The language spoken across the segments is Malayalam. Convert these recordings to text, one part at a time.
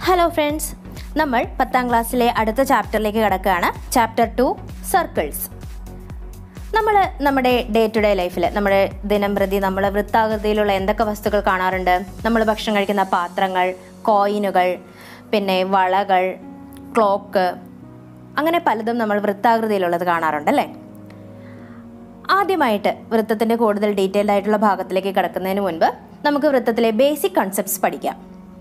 ഹലോ ഫ്രണ്ട്സ് നമ്മൾ പത്താം ക്ലാസ്സിലെ അടുത്ത ചാപ്റ്ററിലേക്ക് കിടക്കുകയാണ് ചാപ്റ്റർ ടു സർക്കിൾസ് നമ്മൾ നമ്മുടെ ഡേ ടു ഡേ ലൈഫിൽ നമ്മുടെ ദിനം പ്രതി നമ്മൾ വൃത്താകൃതിയിലുള്ള എന്തൊക്കെ വസ്തുക്കൾ കാണാറുണ്ട് നമ്മൾ ഭക്ഷണം കഴിക്കുന്ന പാത്രങ്ങൾ കോയിനുകൾ പിന്നെ വളകൾ ക്ലോക്ക് അങ്ങനെ പലതും നമ്മൾ വൃത്താകൃതിയിലുള്ളത് കാണാറുണ്ടല്ലേ ആദ്യമായിട്ട് വൃത്തത്തിൻ്റെ കൂടുതൽ ഡീറ്റെയിൽഡ് ആയിട്ടുള്ള ഭാഗത്തിലേക്ക് കിടക്കുന്നതിന് മുൻപ് നമുക്ക് വൃത്തത്തിലെ ബേസിക് കൺസെപ്റ്റ്സ് പഠിക്കാം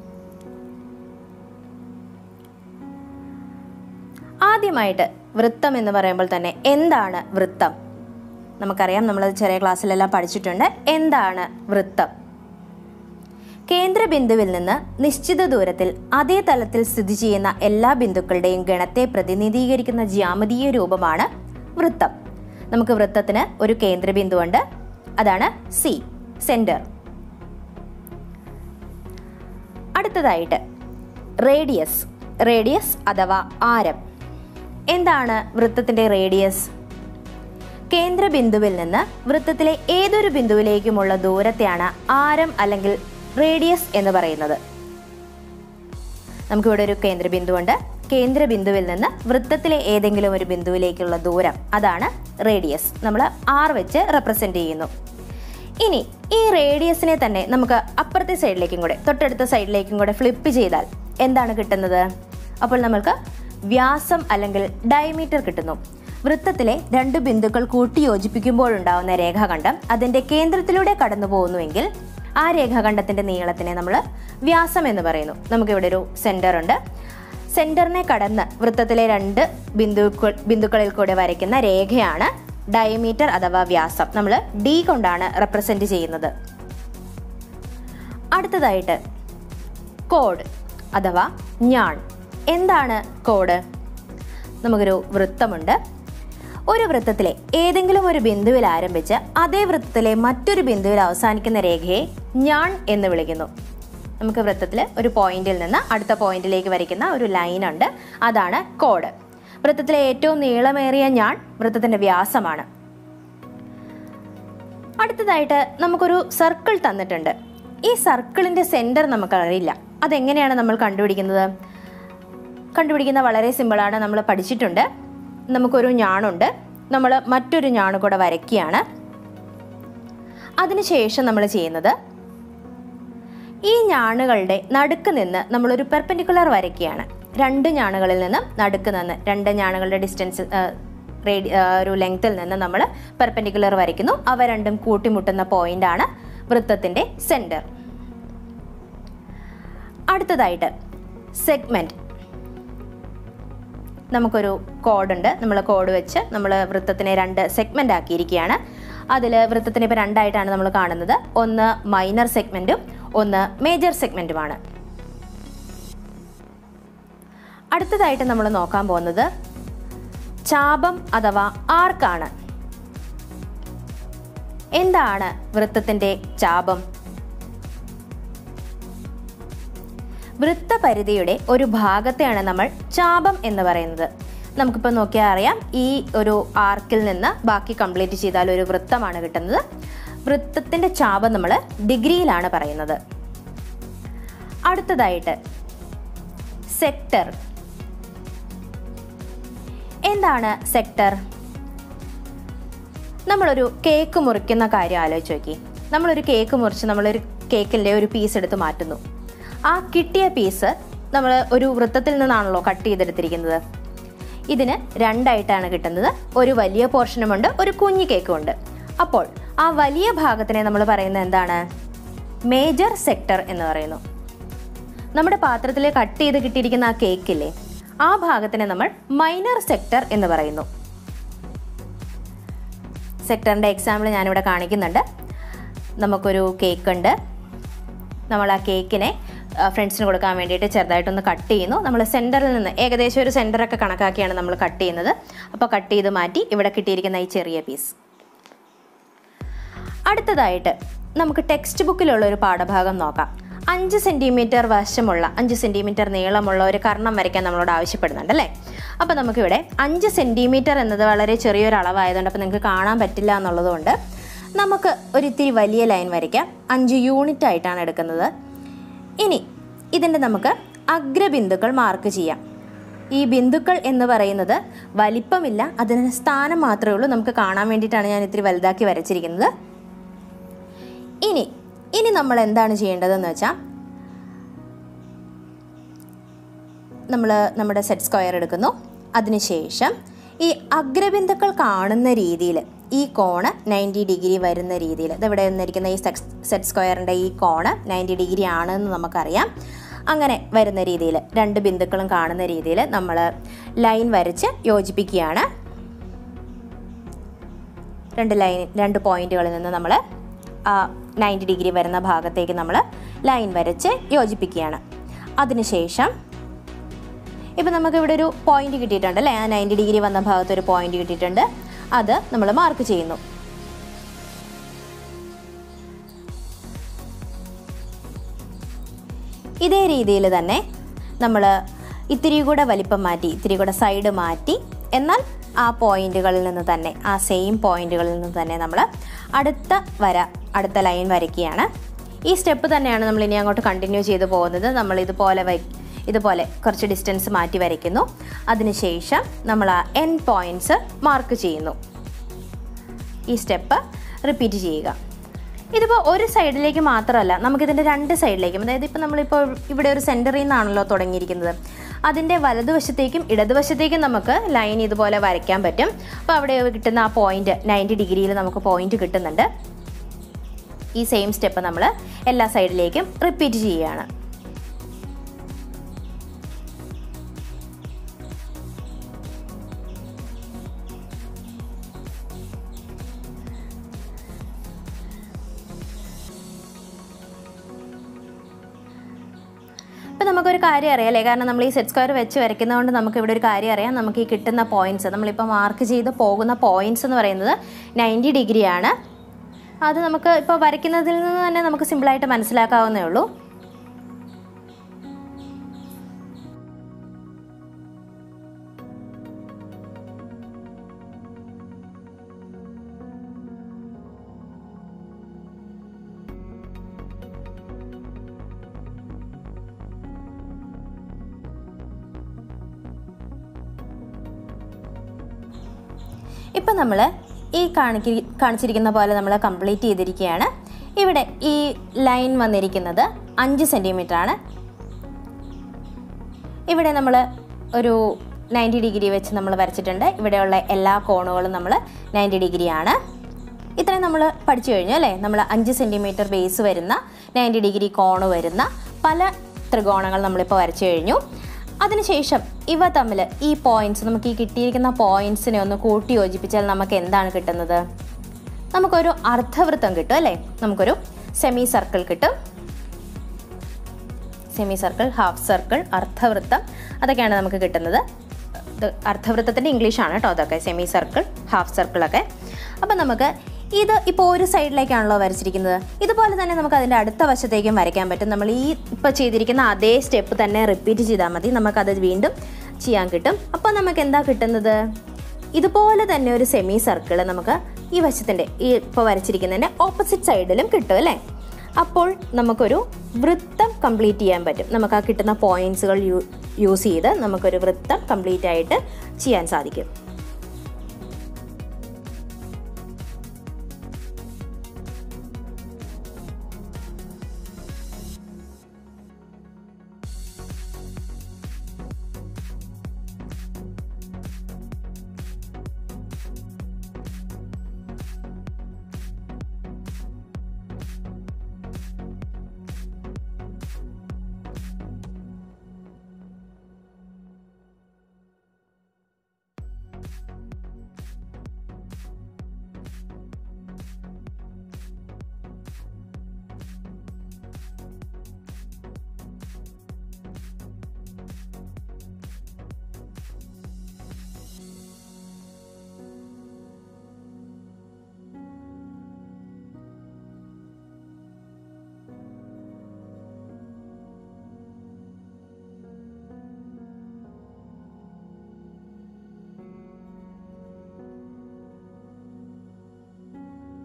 ആദ്യമായിട്ട് വൃത്തം എന്ന് പറയുമ്പോൾ തന്നെ എന്താണ് വൃത്തം നമുക്കറിയാം നമ്മളത് ചെറിയ ക്ലാസ്സിലെല്ലാം പഠിച്ചിട്ടുണ്ട് എന്താണ് വൃത്തം കേന്ദ്രബിന്ദുവിൽ നിന്ന് നിശ്ചിത ദൂരത്തിൽ അതേ തലത്തിൽ സ്ഥിതി ചെയ്യുന്ന എല്ലാ ബിന്ദുക്കളുടെയും ഗണത്തെ പ്രതിനിധീകരിക്കുന്ന ജ്യാമിതീയ രൂപമാണ് വൃത്തം നമുക്ക് വൃത്തത്തിന് ഒരു കേന്ദ്രബിന്ദുവുണ്ട് അതാണ് സി സെന്റർ അടുത്തതായിട്ട് റേഡിയസ് റേഡിയസ് അഥവാ ആരം എന്താണ് വൃത്തത്തിന്റെ റേഡിയസ് കേന്ദ്രബിന്ദുവിൽ നിന്ന് വൃത്തത്തിലെ ഏതൊരു ബിന്ദുവിലേക്കുമുള്ള ദൂരത്തെയാണ് ആരം അല്ലെങ്കിൽ റേഡിയസ് എന്ന് പറയുന്നത് നമുക്കിവിടെ ഒരു കേന്ദ്രബിന്ദുവുണ്ട് കേന്ദ്രബിന്ദുവിൽ നിന്ന് വൃത്തത്തിലെ ഏതെങ്കിലും ഒരു ബിന്ദുവിലേക്കുള്ള ദൂരം അതാണ് റേഡിയസ് നമ്മൾ ആർ വെച്ച് റെപ്രസെന്റ് ചെയ്യുന്നു ഇനി ഈ റേഡിയസിനെ തന്നെ നമുക്ക് അപ്പുറത്തെ സൈഡിലേക്കും കൂടെ തൊട്ടടുത്ത സൈഡിലേക്കും കൂടെ ഫ്ലിപ്പ് ചെയ്താൽ എന്താണ് കിട്ടുന്നത് അപ്പോൾ നമുക്ക് വ്യാസം അല്ലെങ്കിൽ ഡയമീറ്റർ കിട്ടുന്നു വൃത്തത്തിലെ രണ്ട് ബിന്ദുക്കൾ കൂട്ടി യോജിപ്പിക്കുമ്പോഴുണ്ടാവുന്ന രേഖാഖണ്ഡം അതിന്റെ കേന്ദ്രത്തിലൂടെ കടന്നു പോകുന്നുവെങ്കിൽ ആ രേഖാഖണ്ഡത്തിന്റെ നീളത്തിനെ നമ്മൾ വ്യാസം എന്ന് പറയുന്നു നമുക്കിവിടെ ഒരു സെന്റർ ഉണ്ട് സെന്ററിനെ കടന്ന് വൃത്തത്തിലെ രണ്ട് ബിന്ദുക്കൾ ബിന്ദുക്കളിൽ കൂടെ വരയ്ക്കുന്ന രേഖയാണ് ഡയമീറ്റർ അഥവാ വ്യാസം നമ്മൾ ഡി കൊണ്ടാണ് റെപ്രസെന്റ് ചെയ്യുന്നത് അടുത്തതായിട്ട് കോഡ് അഥവാ ഞാൺ എന്താണ് കോഡ് നമുക്കൊരു വൃത്തമുണ്ട് ഒരു വൃത്തത്തിലെ ഏതെങ്കിലും ഒരു ബിന്ദുവിൽ ആരംഭിച്ച് അതേ വൃത്തത്തിലെ മറ്റൊരു ബിന്ദുവിൽ അവസാനിക്കുന്ന രേഖയെ ഞാൺ എന്ന് വിളിക്കുന്നു നമുക്ക് വൃത്തത്തിൽ ഒരു പോയിന്റിൽ നിന്ന് അടുത്ത പോയിന്റിലേക്ക് വരയ്ക്കുന്ന ഒരു ലൈൻ ഉണ്ട് അതാണ് കോഡ് വൃത്തത്തിലെ ഏറ്റവും നീളമേറിയ ഞാൺ വൃത്തത്തിന്റെ വ്യാസമാണ് അടുത്തതായിട്ട് നമുക്കൊരു സർക്കിൾ തന്നിട്ടുണ്ട് ഈ സർക്കിളിന്റെ സെന്റർ നമുക്കറിയില്ല അതെങ്ങനെയാണ് നമ്മൾ കണ്ടുപിടിക്കുന്നത് കണ്ടുപിടിക്കുന്ന വളരെ സിമ്പിളാണ് നമ്മൾ പഠിച്ചിട്ടുണ്ട് നമുക്കൊരു ഞാണുണ്ട് നമ്മൾ മറ്റൊരു ഞാണ് കൂടെ വരയ്ക്കുകയാണ് അതിനുശേഷം നമ്മൾ ചെയ്യുന്നത് ഈ ഞാണുകളുടെ നടുക്ക് നിന്ന് നമ്മളൊരു പെർപെൻഡിക്കുലർ വരയ്ക്കുകയാണ് രണ്ട് ഞാണുകളിൽ നിന്നും നടുക്ക് നിന്ന് രണ്ട് ഞാണുകളുടെ ഡിസ്റ്റൻസ് റേഡി ഒരു ലെങ്ത്തിൽ നിന്ന് നമ്മൾ പെർപെൻഡിക്കുലർ വരയ്ക്കുന്നു അവ രണ്ടും കൂട്ടിമുട്ടുന്ന പോയിന്റ് ആണ് വൃത്തത്തിന്റെ സെന്റർ അടുത്തതായിട്ട് സെഗ്മെന്റ് നമുക്കൊരു കോഡുണ്ട് നമ്മൾ കോഡ് വെച്ച് നമ്മൾ വൃത്തത്തിനെ രണ്ട് സെഗ്മെന്റ് ആക്കിയിരിക്കുകയാണ് അതിൽ വൃത്തത്തിനെ ഇപ്പോൾ രണ്ടായിട്ടാണ് നമ്മൾ കാണുന്നത് ഒന്ന് മൈനർ സെഗ്മെന്റും ഒന്ന് മേജർ സെഗ്മെന്റുമാണ് അടുത്തതായിട്ട് നമ്മൾ നോക്കാൻ പോകുന്നത് ചാപം അഥവാ ആർക്കാണ് എന്താണ് വൃത്തത്തിന്റെ ചാപം വൃത്തപരിധിയുടെ ഒരു ഭാഗത്തെയാണ് നമ്മൾ ചാപം എന്ന് പറയുന്നത് നമുക്കിപ്പോൾ നോക്കിയാൽ അറിയാം ഈ ഒരു ആർക്കിൽ നിന്ന് ബാക്കി കംപ്ലീറ്റ് ചെയ്താൽ ഒരു വൃത്തമാണ് കിട്ടുന്നത് വൃത്തത്തിന്റെ ചാപം നമ്മൾ ഡിഗ്രിയിലാണ് പറയുന്നത് അടുത്തതായിട്ട് സെക്ടർ എന്താണ് സെക്ടർ നമ്മളൊരു കേക്ക് മുറിക്കുന്ന കാര്യം ആലോചിച്ച് നോക്കി നമ്മളൊരു കേക്ക് മുറിച്ച് നമ്മളൊരു കേക്കിൻ്റെ ഒരു പീസ് എടുത്ത് മാറ്റുന്നു ആ കിട്ടിയ പീസ് നമ്മൾ ഒരു വൃത്തത്തിൽ നിന്നാണല്ലോ കട്ട് ചെയ്തെടുത്തിരിക്കുന്നത് ഇതിന് രണ്ടായിട്ടാണ് കിട്ടുന്നത് ഒരു വലിയ പോർഷനുമുണ്ട് ഒരു കുഞ്ഞു കേക്കും ഉണ്ട് അപ്പോൾ ആ വലിയ ഭാഗത്തിനെ നമ്മൾ പറയുന്നത് എന്താണ് മേജർ സെക്ടർ എന്ന് പറയുന്നു നമ്മുടെ പാത്രത്തിൽ കട്ട് ചെയ്ത് കിട്ടിയിരിക്കുന്ന ആ കേക്കില്ലേ ആ ഭാഗത്തിനെ നമ്മൾ മൈനർ സെക്ടർ എന്ന് പറയുന്നു സെക്ടറിൻ്റെ എക്സാമ്പിൾ ഞാനിവിടെ കാണിക്കുന്നുണ്ട് നമുക്കൊരു കേക്ക് ഉണ്ട് നമ്മൾ ആ കേക്കിനെ ഫ്രണ്ട്സിന് കൊടുക്കാൻ വേണ്ടിയിട്ട് ചെറുതായിട്ടൊന്ന് കട്ട് ചെയ്യുന്നു നമ്മൾ സെൻറ്ററിൽ നിന്ന് ഏകദേശം ഒരു സെൻറ്ററൊക്കെ കണക്കാക്കിയാണ് നമ്മൾ കട്ട് ചെയ്യുന്നത് അപ്പോൾ കട്ട് ചെയ്ത് മാറ്റി ഇവിടെ കിട്ടിയിരിക്കുന്ന ഈ ചെറിയ പീസ് അടുത്തതായിട്ട് നമുക്ക് ടെക്സ്റ്റ് ബുക്കിലുള്ള ഒരു പാഠഭാഗം നോക്കാം അഞ്ച് സെൻറ്റിമീറ്റർ വശമുള്ള അഞ്ച് സെൻറ്റിമീറ്റർ നീളമുള്ള ഒരു കർണം വരയ്ക്കാൻ നമ്മളോട് ആവശ്യപ്പെടുന്നുണ്ട് അല്ലേ അപ്പോൾ നമുക്കിവിടെ അഞ്ച് സെൻറ്റിമീറ്റർ എന്നത് വളരെ ചെറിയൊരു അളവായതുകൊണ്ട് അപ്പോൾ നിങ്ങൾക്ക് കാണാൻ പറ്റില്ല എന്നുള്ളതുകൊണ്ട് നമുക്ക് ഒരു ഇത്തിരി വലിയ ലൈൻ വരയ്ക്കാം അഞ്ച് യൂണിറ്റ് ആയിട്ടാണ് എടുക്കുന്നത് ഇനി ഇതിൻ്റെ നമുക്ക് അഗ്രബിന്ദുക്കൾ മാർക്ക് ചെയ്യാം ഈ ബിന്ദുക്കൾ എന്ന് പറയുന്നത് വലിപ്പമില്ല അതിന് സ്ഥാനം മാത്രമേ ഉള്ളൂ നമുക്ക് കാണാൻ വേണ്ടിയിട്ടാണ് ഞാൻ ഇത്തിരി വലുതാക്കി വരച്ചിരിക്കുന്നത് ഇനി ഇനി നമ്മൾ എന്താണ് ചെയ്യേണ്ടതെന്ന് വെച്ചാൽ നമ്മൾ നമ്മുടെ സെറ്റ് സ്ക്വയർ എടുക്കുന്നു അതിനുശേഷം ഈ അഗ്രബിന്ദുക്കൾ കാണുന്ന രീതിയിൽ ഈ കോണ് നയൻറ്റി ഡിഗ്രി വരുന്ന രീതിയിൽ ഇതിവിടെ വന്നിരിക്കുന്ന ഈ സെറ്റ് സ്ക്വയറിൻ്റെ ഈ കോണ് നയൻറ്റി ഡിഗ്രി ആണെന്ന് നമുക്കറിയാം അങ്ങനെ വരുന്ന രീതിയിൽ രണ്ട് ബിന്ദുക്കളും കാണുന്ന രീതിയിൽ നമ്മൾ ലൈൻ വരച്ച് യോജിപ്പിക്കുകയാണ് രണ്ട് ലൈൻ രണ്ട് പോയിന്റുകളിൽ നിന്ന് നമ്മൾ ആ നയൻറ്റി ഡിഗ്രി വരുന്ന ഭാഗത്തേക്ക് നമ്മൾ ലൈൻ വരച്ച് യോജിപ്പിക്കുകയാണ് അതിനുശേഷം ഇപ്പം നമുക്ക് ഇവിടെ ഒരു പോയിന്റ് കിട്ടിയിട്ടുണ്ട് അല്ലേ ആ നയൻറ്റി ഡിഗ്രി വന്ന ഭാഗത്ത് ഒരു പോയിന്റ് കിട്ടിയിട്ടുണ്ട് അത് നമ്മൾ മാർക്ക് ചെയ്യുന്നു ഇതേ രീതിയിൽ തന്നെ നമ്മൾ ഇത്തിരി കൂടെ വലിപ്പം മാറ്റി ഇത്തിരി കൂടെ സൈഡ് മാറ്റി എന്നാൽ ആ പോയിന്റുകളിൽ നിന്ന് തന്നെ ആ സെയിം പോയിന്റുകളിൽ നിന്ന് തന്നെ നമ്മൾ അടുത്ത വര അടുത്ത ലൈൻ വരയ്ക്കുകയാണ് ഈ സ്റ്റെപ്പ് തന്നെയാണ് നമ്മൾ ഇനി അങ്ങോട്ട് കണ്ടിന്യൂ ചെയ്ത് പോകുന്നത് നമ്മൾ ഇതുപോലെ വൈ ഇതുപോലെ കുറച്ച് ഡിസ്റ്റൻസ് മാറ്റി വരയ്ക്കുന്നു അതിനുശേഷം നമ്മൾ ആ എൻ പോയിൻറ്റ്സ് മാർക്ക് ചെയ്യുന്നു ഈ സ്റ്റെപ്പ് റിപ്പീറ്റ് ചെയ്യുക ഇതിപ്പോൾ ഒരു സൈഡിലേക്ക് മാത്രമല്ല നമുക്കിതിൻ്റെ രണ്ട് സൈഡിലേക്കും അതായത് ഇപ്പോൾ നമ്മളിപ്പോൾ ഇവിടെ ഒരു സെൻറ്ററിൽ നിന്നാണല്ലോ തുടങ്ങിയിരിക്കുന്നത് അതിൻ്റെ വലതുവശത്തേക്കും ഇടതുവശത്തേക്കും നമുക്ക് ലൈൻ ഇതുപോലെ വരയ്ക്കാൻ പറ്റും അപ്പോൾ അവിടെ കിട്ടുന്ന ആ പോയിന്റ് നയൻറ്റി ഡിഗ്രിയിൽ നമുക്ക് പോയിന്റ് കിട്ടുന്നുണ്ട് ഈ സെയിം സ്റ്റെപ്പ് നമ്മൾ എല്ലാ സൈഡിലേക്കും റിപ്പീറ്റ് ചെയ്യുകയാണ് ഇപ്പം നമുക്കൊരു കാര്യം അറിയാം അല്ലേ കാരണം നമ്മൾ ഈ സെറ്റ് സ്ക്വയർ വെച്ച് വരയ്ക്കുന്നതുകൊണ്ട് നമുക്ക് ഇവിടെ ഒരു കാര്യം അറിയാം നമുക്ക് ഈ കിട്ടുന്ന പോയിന്റ്സ് നമ്മളിപ്പോൾ മാർക്ക് ചെയ്ത് പോകുന്ന പോയിന്റ്സ് എന്ന് പറയുന്നത് നയൻറ്റി ഡിഗ്രിയാണ് അത് നമുക്ക് ഇപ്പോൾ വരയ്ക്കുന്നതിൽ നിന്ന് തന്നെ നമുക്ക് സിമ്പിളായിട്ട് മനസ്സിലാക്കാവുന്നേ ഉള്ളൂ ഇപ്പം നമ്മൾ ഈ കാണിക്കി കാണിച്ചിരിക്കുന്ന പോലെ നമ്മൾ കംപ്ലീറ്റ് ചെയ്തിരിക്കുകയാണ് ഇവിടെ ഈ ലൈൻ വന്നിരിക്കുന്നത് അഞ്ച് സെൻറ്റിമീറ്റർ ആണ് ഇവിടെ നമ്മൾ ഒരു നയൻറ്റി ഡിഗ്രി വെച്ച് നമ്മൾ വരച്ചിട്ടുണ്ട് ഇവിടെയുള്ള എല്ലാ കോണുകളും നമ്മൾ നയൻറ്റി ഡിഗ്രിയാണ് ഇത്രയും നമ്മൾ പഠിച്ചു കഴിഞ്ഞു അല്ലേ നമ്മൾ അഞ്ച് സെൻറ്റിമീറ്റർ ബേസ് വരുന്ന നയൻറ്റി ഡിഗ്രി കോണ് വരുന്ന പല ത്രികോണങ്ങൾ നമ്മളിപ്പോൾ വരച്ചു കഴിഞ്ഞു അതിനുശേഷം ഇവ തമ്മിൽ ഈ പോയിന്റ്സ് നമുക്ക് ഈ കിട്ടിയിരിക്കുന്ന പോയിന്റ്സിനെ ഒന്ന് കൂട്ടി യോജിപ്പിച്ചാൽ നമുക്ക് എന്താണ് കിട്ടുന്നത് നമുക്കൊരു അർദ്ധവൃത്തം കിട്ടും അല്ലേ നമുക്കൊരു സെമി സർക്കിൾ കിട്ടും സെമി സർക്കിൾ ഹാഫ് സർക്കിൾ അർദ്ധവൃത്തം അതൊക്കെയാണ് നമുക്ക് കിട്ടുന്നത് ഇത് അർദ്ധവൃത്തത്തിൻ്റെ ഇംഗ്ലീഷാണ് കേട്ടോ അതൊക്കെ സെമി സർക്കിൾ ഹാഫ് സർക്കിളൊക്കെ അപ്പം നമുക്ക് ഇത് ഇപ്പോൾ ഒരു സൈഡിലേക്കാണല്ലോ വരച്ചിരിക്കുന്നത് ഇതുപോലെ തന്നെ നമുക്ക് അതിൻ്റെ അടുത്ത വശത്തേക്കും വരയ്ക്കാൻ പറ്റും നമ്മൾ ഈ ഇപ്പോൾ ചെയ്തിരിക്കുന്ന അതേ സ്റ്റെപ്പ് തന്നെ റിപ്പീറ്റ് ചെയ്താൽ മതി നമുക്കത് വീണ്ടും ചെയ്യാൻ കിട്ടും അപ്പോൾ നമുക്ക് എന്താ കിട്ടുന്നത് ഇതുപോലെ തന്നെ ഒരു സെമി സർക്കിൾ നമുക്ക് ഈ വശത്തിൻ്റെ ഈ ഇപ്പോൾ വരച്ചിരിക്കുന്നതിൻ്റെ ഓപ്പോസിറ്റ് സൈഡിലും കിട്ടും അല്ലേ അപ്പോൾ നമുക്കൊരു വൃത്തം കംപ്ലീറ്റ് ചെയ്യാൻ പറ്റും നമുക്ക് ആ കിട്ടുന്ന പോയിന്റ്സുകൾ യൂ യൂസ് ചെയ്ത് നമുക്കൊരു വൃത്തം കംപ്ലീറ്റ് ആയിട്ട് ചെയ്യാൻ സാധിക്കും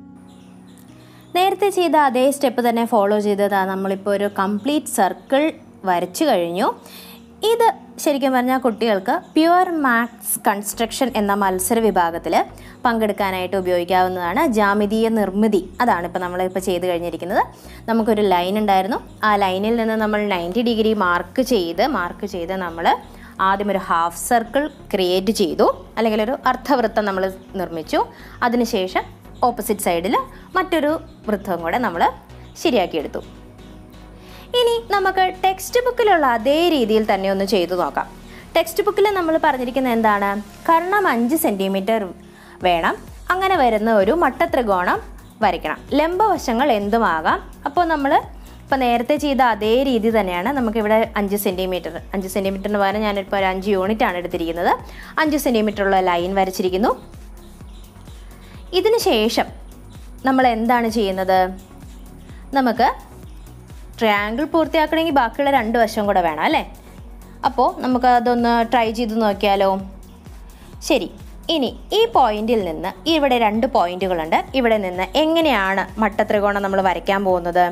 നേരത്തെ ചെയ്ത അതേ സ്റ്റെപ്പ് തന്നെ ഫോളോ ചെയ്തതാ നമ്മളിപ്പോൾ ഒരു കംപ്ലീറ്റ് സർക്കിൾ വരച്ചു കഴിഞ്ഞു ഇത് ശരിക്കും പറഞ്ഞാൽ കുട്ടികൾക്ക് പ്യുവർ മാത്സ് കൺസ്ട്രക്ഷൻ എന്ന മത്സര വിഭാഗത്തിൽ പങ്കെടുക്കാനായിട്ട് ഉപയോഗിക്കാവുന്നതാണ് ജാമിതീയ നിർമ്മിതി അതാണ് ഇപ്പോൾ നമ്മളിപ്പോൾ ചെയ്ത് കഴിഞ്ഞിരിക്കുന്നത് നമുക്കൊരു ലൈൻ ഉണ്ടായിരുന്നു ആ ലൈനിൽ നിന്ന് നമ്മൾ നയൻറ്റി ഡിഗ്രി മാർക്ക് ചെയ്ത് മാർക്ക് ചെയ്ത് നമ്മൾ ആദ്യം ഒരു ഹാഫ് സർക്കിൾ ക്രിയേറ്റ് ചെയ്തു അല്ലെങ്കിൽ ഒരു അർദ്ധവൃത്തം നമ്മൾ നിർമ്മിച്ചു അതിനുശേഷം ഓപ്പോസിറ്റ് സൈഡിൽ മറ്റൊരു വൃത്തം കൂടെ നമ്മൾ ശരിയാക്കിയെടുത്തു ഇനി നമുക്ക് ടെക്സ്റ്റ് ബുക്കിലുള്ള അതേ രീതിയിൽ തന്നെ ഒന്ന് ചെയ്തു നോക്കാം ടെക്സ്റ്റ് ബുക്കിൽ നമ്മൾ പറഞ്ഞിരിക്കുന്നത് എന്താണ് കർണം അഞ്ച് സെൻറ്റിമീറ്റർ വേണം അങ്ങനെ വരുന്ന ഒരു മട്ടത്രികോണം വരയ്ക്കണം ലംബവശങ്ങൾ എന്തുമാകാം അപ്പോൾ നമ്മൾ ഇപ്പോൾ നേരത്തെ ചെയ്ത അതേ രീതി തന്നെയാണ് നമുക്കിവിടെ അഞ്ച് സെൻറ്റിമീറ്റർ അഞ്ച് സെൻറ്റിമീറ്ററിന് പകരം ഞാനിപ്പോൾ ഒരു അഞ്ച് യൂണിറ്റ് ആണ് എടുത്തിരിക്കുന്നത് അഞ്ച് സെൻറ്റിമീറ്റർ ഉള്ള ലൈൻ വരച്ചിരിക്കുന്നു ഇതിന് ശേഷം നമ്മൾ എന്താണ് ചെയ്യുന്നത് നമുക്ക് ട്രയാങ്കിൾ പൂർത്തിയാക്കണമെങ്കിൽ ബാക്കിയുള്ള രണ്ട് വശം കൂടെ വേണം അല്ലേ അപ്പോൾ നമുക്ക് അതൊന്ന് ട്രൈ ചെയ്ത് നോക്കിയാലോ ശരി ഇനി ഈ പോയിന്റിൽ നിന്ന് ഇവിടെ രണ്ട് പോയിന്റുകളുണ്ട് ഇവിടെ നിന്ന് എങ്ങനെയാണ് മട്ടത്രികോണം നമ്മൾ വരയ്ക്കാൻ പോകുന്നത്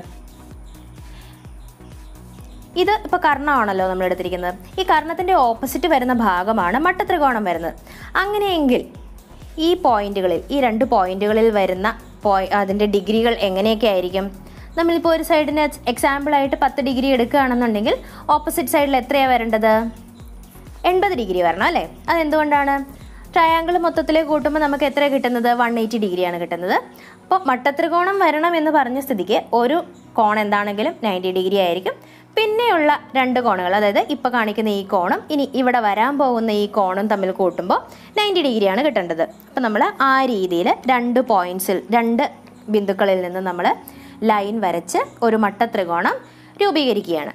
ഇത് ഇപ്പോൾ കർണമാണല്ലോ നമ്മൾ എടുത്തിരിക്കുന്നത് ഈ കർണത്തിൻ്റെ ഓപ്പോസിറ്റ് വരുന്ന ഭാഗമാണ് മട്ടത്രികോണം വരുന്നത് അങ്ങനെയെങ്കിൽ ഈ പോയിന്റുകളിൽ ഈ രണ്ട് പോയിന്റുകളിൽ വരുന്ന പോയി അതിൻ്റെ ഡിഗ്രികൾ എങ്ങനെയൊക്കെ ആയിരിക്കും നമ്മളിപ്പോൾ ഒരു സൈഡിന് എക്സാമ്പിളായിട്ട് പത്ത് ഡിഗ്രി എടുക്കുകയാണെന്നുണ്ടെങ്കിൽ ഓപ്പോസിറ്റ് സൈഡിൽ എത്രയാണ് വരേണ്ടത് എൺപത് ഡിഗ്രി വരണം അല്ലേ അതെന്തുകൊണ്ടാണ് ട്രയാങ്കിൾ മൊത്തത്തിൽ കൂട്ടുമ്പോൾ നമുക്ക് എത്ര കിട്ടുന്നത് വൺ എയ്റ്റി ഡിഗ്രിയാണ് കിട്ടുന്നത് അപ്പോൾ മട്ടത്രികോണം വരണം എന്ന് പറഞ്ഞ സ്ഥിതിക്ക് ഒരു കോൺ എന്താണെങ്കിലും നയൻറ്റി ഡിഗ്രി ആയിരിക്കും പിന്നെയുള്ള രണ്ട് കോണുകൾ അതായത് ഇപ്പോൾ കാണിക്കുന്ന ഈ കോണും ഇനി ഇവിടെ വരാൻ പോകുന്ന ഈ കോണും തമ്മിൽ കൂട്ടുമ്പോൾ നയൻറ്റി ഡിഗ്രിയാണ് കിട്ടേണ്ടത് അപ്പോൾ നമ്മൾ ആ രീതിയിൽ രണ്ട് പോയിൻറ്റ്സിൽ രണ്ട് ബിന്ദുക്കളിൽ നിന്ന് നമ്മൾ ലൈൻ വരച്ച് ഒരു മട്ടത്രികോണം രൂപീകരിക്കുകയാണ്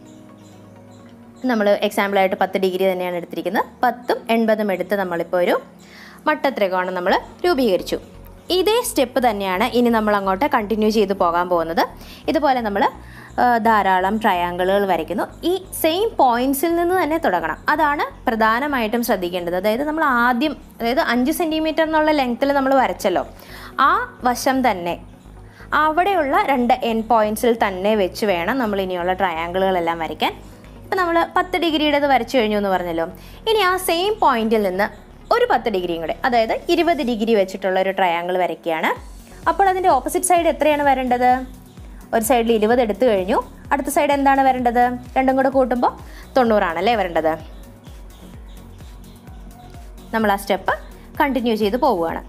നമ്മൾ എക്സാമ്പിളായിട്ട് പത്ത് ഡിഗ്രി തന്നെയാണ് എടുത്തിരിക്കുന്നത് പത്തും എൺപതും എടുത്ത് നമ്മളിപ്പോൾ ഒരു മട്ടത്രികോണം നമ്മൾ രൂപീകരിച്ചു ഇതേ സ്റ്റെപ്പ് തന്നെയാണ് ഇനി നമ്മൾ അങ്ങോട്ട് കണ്ടിന്യൂ ചെയ്ത് പോകാൻ പോകുന്നത് ഇതുപോലെ നമ്മൾ ധാരാളം ട്രയാങ്കിളുകൾ വരയ്ക്കുന്നു ഈ സെയിം പോയിന്റ്സിൽ നിന്ന് തന്നെ തുടങ്ങണം അതാണ് പ്രധാനമായിട്ടും ശ്രദ്ധിക്കേണ്ടത് അതായത് നമ്മൾ ആദ്യം അതായത് അഞ്ച് സെൻറ്റിമീറ്റർ എന്നുള്ള ലെങ്ത്തിൽ നമ്മൾ വരച്ചല്ലോ ആ വശം തന്നെ അവിടെയുള്ള രണ്ട് എൻ പോയിന്റ്സിൽ തന്നെ വെച്ച് വേണം നമ്മൾ ഇനിയുള്ള ട്രയാങ്കിളുകളെല്ലാം വരയ്ക്കാൻ ഇപ്പം നമ്മൾ പത്ത് ഡിഗ്രിയുടേത് വരച്ചു കഴിഞ്ഞു എന്ന് പറഞ്ഞല്ലോ ഇനി ആ സെയിം പോയിന്റിൽ നിന്ന് ഒരു പത്ത് ഡിഗ്രിയും കൂടെ അതായത് ഇരുപത് ഡിഗ്രി വെച്ചിട്ടുള്ള ഒരു ട്രയാങ്കിൾ വരയ്ക്കുകയാണ് അപ്പോൾ അതിൻ്റെ ഓപ്പോസിറ്റ് സൈഡ് എത്രയാണ് വരേണ്ടത് ഒരു സൈഡിൽ ഇരുപത് എടുത്തു കഴിഞ്ഞു അടുത്ത സൈഡ് എന്താണ് വരേണ്ടത് രണ്ടും കൂടെ കൂട്ടുമ്പോൾ തൊണ്ണൂറാണല്ലേ വരേണ്ടത് നമ്മൾ ആ സ്റ്റെപ്പ് കണ്ടിന്യൂ ചെയ്ത് പോവുകയാണ്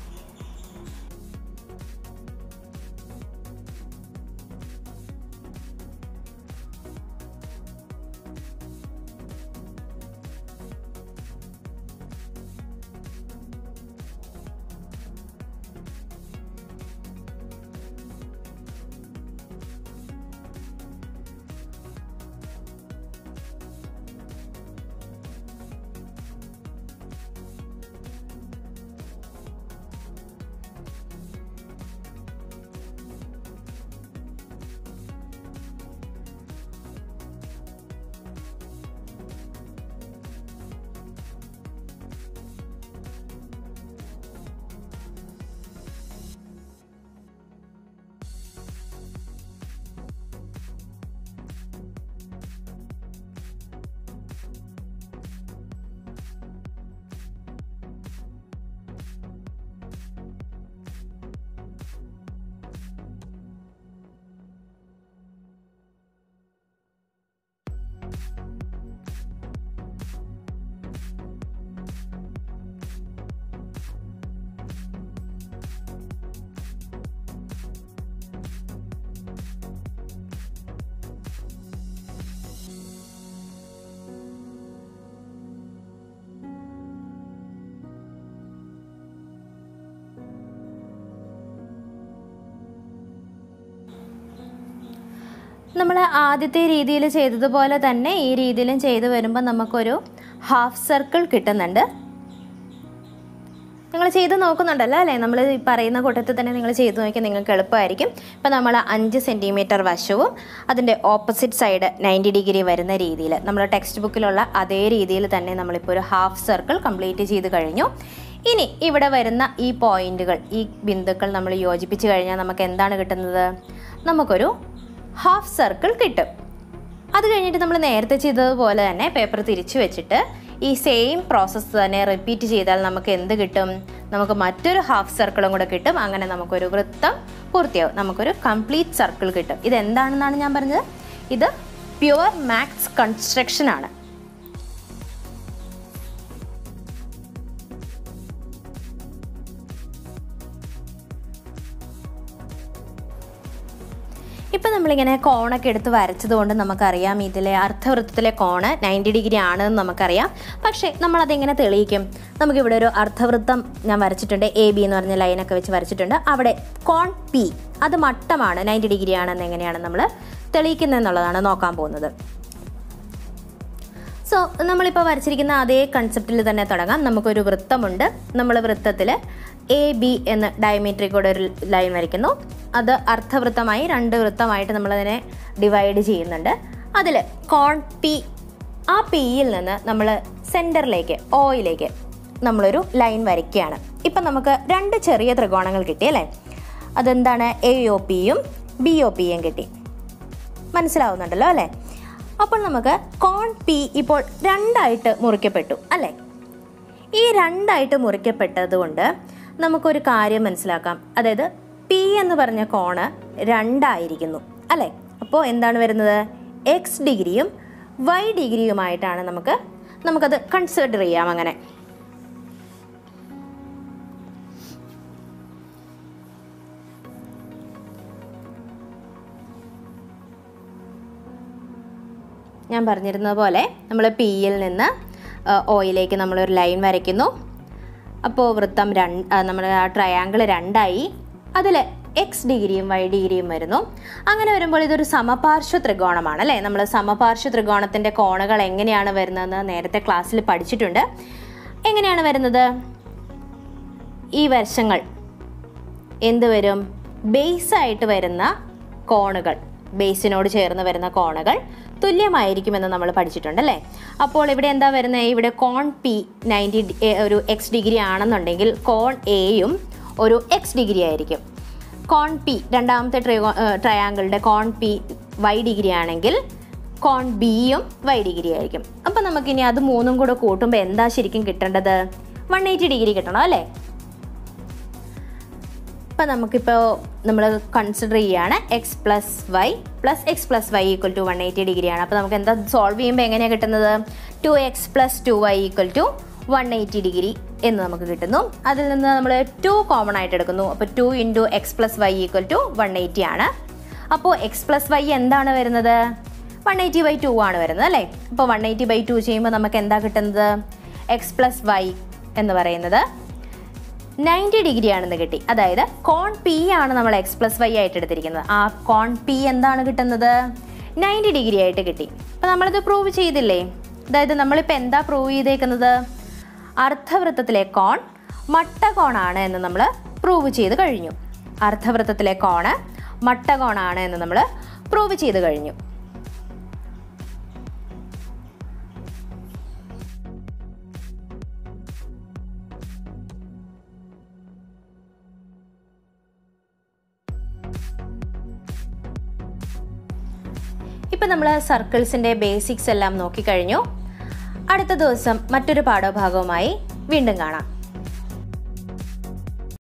നമ്മൾ ആദ്യത്തെ രീതിയിൽ ചെയ്തതുപോലെ തന്നെ ഈ രീതിയിലും ചെയ്തു വരുമ്പോൾ നമുക്കൊരു ഹാഫ് സർക്കിൾ കിട്ടുന്നുണ്ട് നിങ്ങൾ ചെയ്ത് നോക്കുന്നുണ്ടല്ലോ അല്ലേ നമ്മൾ ഈ പറയുന്ന കൂട്ടത്തിൽ തന്നെ നിങ്ങൾ ചെയ്ത് നോക്കിയാൽ നിങ്ങൾക്ക് എളുപ്പമായിരിക്കും ഇപ്പം നമ്മൾ അഞ്ച് സെൻറ്റിമീറ്റർ വശവും അതിൻ്റെ ഓപ്പോസിറ്റ് സൈഡ് നയൻറ്റി ഡിഗ്രി വരുന്ന രീതിയിൽ നമ്മൾ ടെക്സ്റ്റ് ബുക്കിലുള്ള അതേ രീതിയിൽ തന്നെ നമ്മളിപ്പോൾ ഒരു ഹാഫ് സർക്കിൾ കംപ്ലീറ്റ് ചെയ്ത് കഴിഞ്ഞു ഇനി ഇവിടെ വരുന്ന ഈ പോയിന്റുകൾ ഈ ബിന്ദുക്കൾ നമ്മൾ യോജിപ്പിച്ച് കഴിഞ്ഞാൽ നമുക്ക് എന്താണ് കിട്ടുന്നത് നമുക്കൊരു ഹാഫ് സർക്കിൾ കിട്ടും അത് കഴിഞ്ഞിട്ട് നമ്മൾ നേരത്തെ ചെയ്തതുപോലെ തന്നെ പേപ്പർ തിരിച്ചു വെച്ചിട്ട് ഈ സെയിം പ്രോസസ്സ് തന്നെ റിപ്പീറ്റ് ചെയ്താൽ നമുക്ക് എന്ത് കിട്ടും നമുക്ക് മറ്റൊരു ഹാഫ് സർക്കിളും കൂടെ കിട്ടും അങ്ങനെ നമുക്കൊരു വൃത്തം പൂർത്തിയാവും നമുക്കൊരു കംപ്ലീറ്റ് സർക്കിൾ കിട്ടും ഇത് എന്താണെന്നാണ് ഞാൻ പറഞ്ഞത് ഇത് പ്യുവർ മാത്സ് കൺസ്ട്രക്ഷൻ ആണ് ഇപ്പം നമ്മളിങ്ങനെ കോണൊക്കെ എടുത്ത് വരച്ചത് കൊണ്ട് നമുക്കറിയാം ഇതിലെ അർദ്ധവൃത്തത്തിലെ കോണ് നയൻറ്റി ഡിഗ്രി ആണെന്ന് നമുക്കറിയാം പക്ഷേ നമ്മളതെങ്ങനെ തെളിയിക്കും നമുക്കിവിടെ ഒരു അർദ്ധവൃത്തം ഞാൻ വരച്ചിട്ടുണ്ട് എ ബി എന്ന് പറഞ്ഞ ലൈനൊക്കെ വെച്ച് വരച്ചിട്ടുണ്ട് അവിടെ കോൺ പി അത് മട്ടമാണ് നയൻറ്റി ഡിഗ്രി ആണെന്ന് എങ്ങനെയാണ് നമ്മൾ തെളിയിക്കുന്നതെന്നുള്ളതാണ് നോക്കാൻ പോകുന്നത് സോ നമ്മളിപ്പോൾ വരച്ചിരിക്കുന്ന അതേ കൺസെപ്റ്റിൽ തന്നെ തുടങ്ങാം നമുക്കൊരു വൃത്തമുണ്ട് നമ്മൾ വൃത്തത്തിൽ എ ബി എന്ന് ഡയമീറ്ററിൽ കൂടെ ഒരു ലൈൻ വരയ്ക്കുന്നു അത് അർദ്ധവൃത്തമായി രണ്ട് വൃത്തമായിട്ട് നമ്മളതിനെ ഡിവൈഡ് ചെയ്യുന്നുണ്ട് അതിൽ കോൺ പി ആ പിയിൽ നിന്ന് നമ്മൾ സെൻറ്ററിലേക്ക് ഓയിലേക്ക് നമ്മളൊരു ലൈൻ വരയ്ക്കുകയാണ് ഇപ്പം നമുക്ക് രണ്ട് ചെറിയ ത്രികോണങ്ങൾ കിട്ടി അല്ലേ അതെന്താണ് എ ഒ പിയും ബി ഒ പിയും കിട്ടി മനസ്സിലാവുന്നുണ്ടല്ലോ അല്ലേ അപ്പോൾ നമുക്ക് കോൺ പി ഇപ്പോൾ രണ്ടായിട്ട് മുറിക്കപ്പെട്ടു അല്ലേ ഈ രണ്ടായിട്ട് മുറിക്കപ്പെട്ടത് കൊണ്ട് നമുക്കൊരു കാര്യം മനസ്സിലാക്കാം അതായത് പി എന്ന് പറഞ്ഞ കോണ് രണ്ടായിരിക്കുന്നു അല്ലേ അപ്പോൾ എന്താണ് വരുന്നത് എക്സ് ഡിഗ്രിയും വൈ ഡിഗ്രിയുമായിട്ടാണ് നമുക്ക് നമുക്കത് കൺസിഡർ ചെയ്യാം അങ്ങനെ ഞാൻ പറഞ്ഞിരുന്നത് പോലെ നമ്മൾ പിയിൽ നിന്ന് ഓയിലേക്ക് നമ്മളൊരു ലൈൻ വരയ്ക്കുന്നു അപ്പോൾ വൃത്തം രണ്ട് നമ്മുടെ ആ ട്രയാങ്കിൾ രണ്ടായി അതിൽ എക്സ് ഡിഗ്രിയും വൈ ഡിഗ്രിയും വരുന്നു അങ്ങനെ വരുമ്പോൾ ഇതൊരു സമപാർശ്വ ത്രികോണമാണ് അല്ലേ നമ്മൾ സമപാർശ്വ ത്രികോണത്തിൻ്റെ കോണുകൾ എങ്ങനെയാണ് വരുന്നതെന്ന് നേരത്തെ ക്ലാസ്സിൽ പഠിച്ചിട്ടുണ്ട് എങ്ങനെയാണ് വരുന്നത് ഈ വശങ്ങൾ എന്ത് വരും ബേസ് ആയിട്ട് വരുന്ന കോണുകൾ ബേസിനോട് ചേർന്ന് വരുന്ന കോണുകൾ തുല്യമായിരിക്കുമെന്ന് നമ്മൾ പഠിച്ചിട്ടുണ്ട് അല്ലേ അപ്പോൾ ഇവിടെ എന്താ വരുന്നത് ഇവിടെ കോൺ പി നയൻറ്റി ഒരു എക്സ് ഡിഗ്രി ആണെന്നുണ്ടെങ്കിൽ കോൺ എയും ഒരു എക്സ് ഡിഗ്രി ആയിരിക്കും കോൺ പി രണ്ടാമത്തെ ട്രയോ ട്രയാങ്കിളുടെ കോൺ പി വൈ ഡിഗ്രി ആണെങ്കിൽ കോൺ ബിയും വൈ ഡിഗ്രി ആയിരിക്കും അപ്പം നമുക്കിനി അത് മൂന്നും കൂടെ കൂട്ടുമ്പോൾ എന്താ ശരിക്കും കിട്ടേണ്ടത് വൺ എയ്റ്റി ഡിഗ്രി കിട്ടണം അല്ലേ ഇപ്പം നമുക്കിപ്പോൾ നമ്മൾ കൺസിഡർ ചെയ്യുകയാണ് X plus Y plus X plus Y equal to one eighty ഡിഗ്രിയാണ് അപ്പോൾ നമുക്ക് എന്താ സോൾവ് ചെയ്യുമ്പോൾ എങ്ങനെയാണ് കിട്ടുന്നത് two X plus two Y equal to one eighty degree എന്ന് നമുക്ക് കിട്ടുന്നു അതിൽ നിന്ന് നമ്മൾ ടു കോമൺ ആയിട്ട് എടുക്കുന്നു അപ്പോൾ two into X plus Y equal to one eighty ആണ് അപ്പോൾ എക്സ് പ്ലസ് വൈ എന്താണ് വരുന്നത് വൺ എയ്റ്റി ബൈ ടു ആണ് വരുന്നത് അല്ലേ അപ്പോൾ വൺ എയ്റ്റി ബൈ ടു ചെയ്യുമ്പോൾ നമുക്ക് എന്താ കിട്ടുന്നത് എക്സ് പ്ലസ് വൈ എന്ന് പറയുന്നത് നയൻറ്റി ഡിഗ്രി ആണെന്ന് കിട്ടി അതായത് കോൺ പി ആണ് നമ്മൾ എക്സ് പ്ലസ് വൈ ആയിട്ട് എടുത്തിരിക്കുന്നത് ആ കോൺ പി എന്താണ് കിട്ടുന്നത് നയൻറ്റി ഡിഗ്രി ആയിട്ട് കിട്ടി അപ്പം നമ്മളിത് പ്രൂവ് ചെയ്തില്ലേ അതായത് നമ്മളിപ്പോൾ എന്താ പ്രൂവ് ചെയ്തേക്കുന്നത് അർദ്ധവൃത്തത്തിലെ കോൺ മട്ടകോണാണ് എന്ന് നമ്മൾ പ്രൂവ് ചെയ്ത് കഴിഞ്ഞു അർദ്ധവൃത്തത്തിലെ കോണ് മട്ടകോണാണ് എന്ന് നമ്മൾ പ്രൂവ് ചെയ്ത് കഴിഞ്ഞു ഇപ്പം നമ്മൾ സർക്കിൾസിൻ്റെ ബേസിക്സ് എല്ലാം നോക്കിക്കഴിഞ്ഞു അടുത്ത ദിവസം മറ്റൊരു പാഠഭാഗവുമായി വീണ്ടും കാണാം